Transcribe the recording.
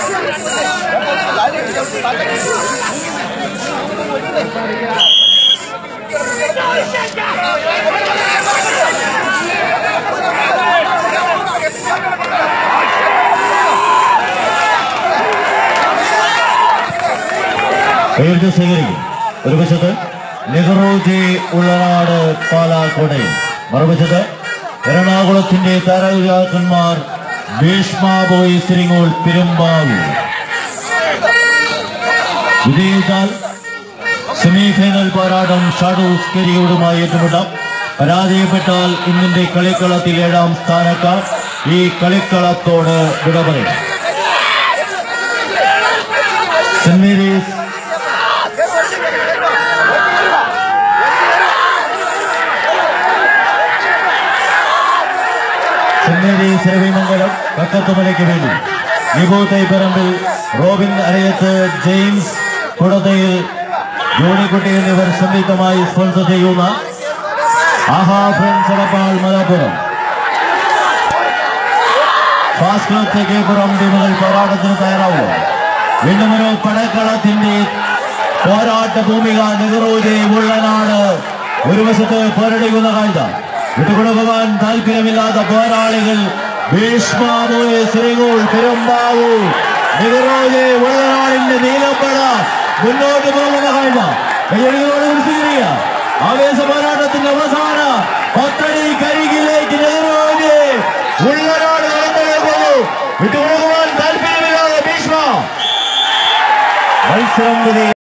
പേര് സ്വീകരിക്കും ഒരു വശത്ത് നെഹ്റുജി ഉള്ളനാട് പാലാക്കോടയിൽ മറുവശത്ത് എറണാകുളത്തിന്റെ താരരാജന്മാർ ഭീഷ്മ ബോയ് സിരിങ്ങോൾ പെരുമ്പാവൂർ വിജയിച്ചാൽ സെമി ഫൈനൽ പോരാട്ടം ഷാഡോസ് കരിയോടുമായി ഏറ്റുമുട്ടാം പരാജയപ്പെട്ടാൽ ഇന്നിന്റെ കളിക്കളത്തിൽ ഏഴാം സ്ഥാനക്കാർ ഈ കളിക്കളത്തോട് വിട പറയും സെന്റ് മേരീസ് ചെന്നേരി ശ്രവിമംഗലം കക്കത്തുമലയ്ക്ക് വേണ്ടി നിബു തൈപ്പറമ്പിൽ റോബിൻ അരയത്ത് ജെയിംസ് കുടതയിൽ ജോണിക്കുട്ടി എന്നിവർ സംയുക്തമായി സ്പോൺസർ ചെയ്യുന്ന ആഹാ friends Edappal Malappuram fast club Thekkepuram ടീമുകൾ പോരാട്ടത്തിന് തയ്യാറാവുക വീണ്ടും ഒരു പടക്കളത്തിന്റെ പോരാട്ട ഭൂമിക നെഹ്റുജെ ഉള്ളനാട് ഒരു വശത്ത് പോരടിക്കുന്ന കാഴ്ച വിട്ടുകൊടുക്കുവാൻ താല്പര്യമില്ലാത്ത പോരാളികൾ ഭീഷ്മാവോയെ ശ്രീകോൾ പെരുമ്പാവൂർ നെഹ്റുജെ ഉള്ളനാടിന്റെ നീലപ്പട മുന്നോട്ട് പോകുന്ന കാഴ്ച കയ്യടികളോട് വിളിച്ചിരിക്കുക ആവേശ പോരാട്ടത്തിന്റെ അവസാന പത്തടി കരികിലേക്ക് നെഹ്റുജെ ഉള്ളനാട് നടന്നു വിട്ടുകൊടുക്കുവാൻ താല്പര്യമില്ലാതെ ഭീഷ്മ മത്സരം വിധി